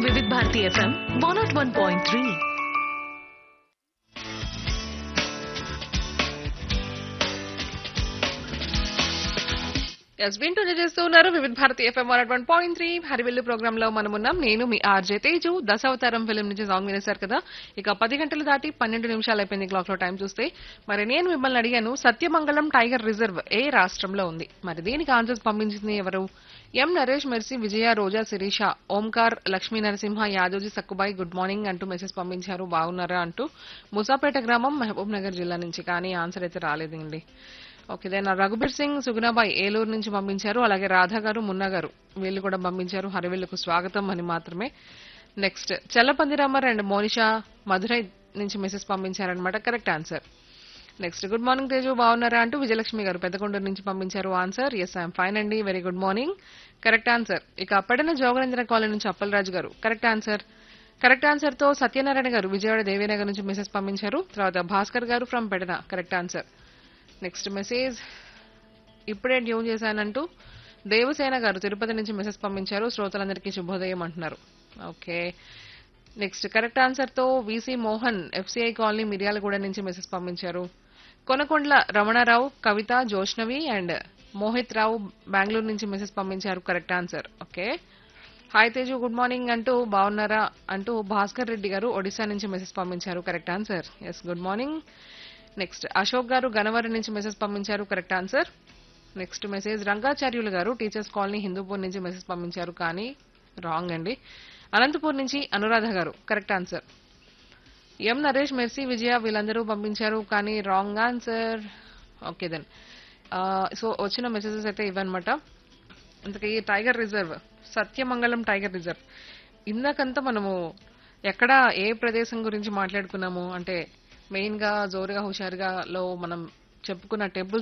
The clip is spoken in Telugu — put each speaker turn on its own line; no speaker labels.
వివిధ Bharati FM one nought one point three
ఎస్ వింటూ చేస్తూ ఉన్నారు Vividh Bharati FM one one point three Harivillu program లో మనం ఉన్నాం నేను మీ ఆర్జే తేజు దశావతారం ఫిల్మ్ నుంచి సాంగ్ వినేశారు కదా ఇక పది గంటలు దాటి పన్నెండు నిమిషాలు అయిపోయింది క్లాక్ లో టైం చూస్తే మరి నేను మిమ్మల్ని అడిగాను సత్యమంగళం టైగర్ రిజర్వ్ ఏ రాష్ట్రంలో ఉంది మరి దీనికి ఆన్సర్స్ పంపించింది ఎవరు M Naresh Mercy Vijaya Roja Sirisha Omkar Lakshmi Narasimha Yadoji Sakkubai good morning అంటూ మెసేజ్ పంపించారు బాగున్నారా అంటూ ముసాపేట గ్రామం మహబూబ్ నగర్ జిల్లా నుంచి కానీ ఆన్సర్ అయితే రాలేదండి ఓకే దెన్ రఘుబీర్ సింగ్ సుగుణాబాయ్ ఏలూరు నుంచి పంపించారు అలాగే రాధా గారు మున్నా గారు వీళ్ళు కూడా పంపించారు హరివిల్లుకు స్వాగతం అని మాత్రమే నెక్స్ట్ చెల్లపందిరామర్ అండ్ మోనిషా మధురై నుంచి మెసేజ్ పంపించారనమాట correct answer next good morning Teju బాగున్నారా అంటూ విజయలక్ష్మి గారు పెద్దకొండూరు నుంచి పంపించారు ఆన్సర్ ఎస్ ఐఎమ్ ఫైన్ అండి very good morning correct answer ఇక పడిన జోగనేంద్ర కాలనీ నుంచి అప్పలరాజు గారు కరెక్ట్ ఆన్సర్ కరెక్ట్ ఆన్సర్ తో సత్యనారాయణ గారు విజయవాడ దేవీనగర్ నుంచి మెసేజ్ పంపించారు తర్వాత Bhaskar garu from Pedana correct answer next message ఇప్పుడే ట్యూన్ చేశానంటూ దేవసేన గారు తిరుపతి నుంచి మెసేజ్ పంపించారు శ్రోతలందరికీ శుభోదయం అంటున్నారు ఓకే నెక్స్ట్ కరెక్ట్ ఆన్సర్ తో VC Mohan FCI colony Miryalaguda నుంచి మెసేజ్ పంపించారు కొనకొండ్ల రమణారావు కవిత జోష్నవి అండ్ మోహిత్ రావు బెంగళూరు నుంచి మెసేజ్ పంపించారు correct answer okay hi Teju good morning అంటూ బాగున్నారా అంటూ భాస్కర్ రెడ్డి గారు ఒడిశా నుంచి మెసేజ్ పంపించారు correct answer yes good morning next Ashok garu Gannavaram నుంచి మెసేజ్ పంపించారు correct answer next message Rangacharyulu garu teachers colony Hindupur నుంచి మెసేజ్ పంపించారు కానీ రాంగ్ అండి అనంతపూర్ నుంచి Anuradha garu correct answer M Naresh Mercy Vijaya వీళ్ళందరూ పంపించారు కానీ wrong answer okay then so వచ్చిన మెసేజెస్ అయితే ఇవన్నమాట ఇంతకీ tiger reserve Sathyamangalam tiger reserve ఇందాకంతా మనము ఎక్కడ ఏ ప్రదేశం గురించి మాట్లాడుకున్నాము అంటే మెయిన్ గా జోరుగా హుషారుగా లో మనం చెప్పుకున్న టెంపుల్స్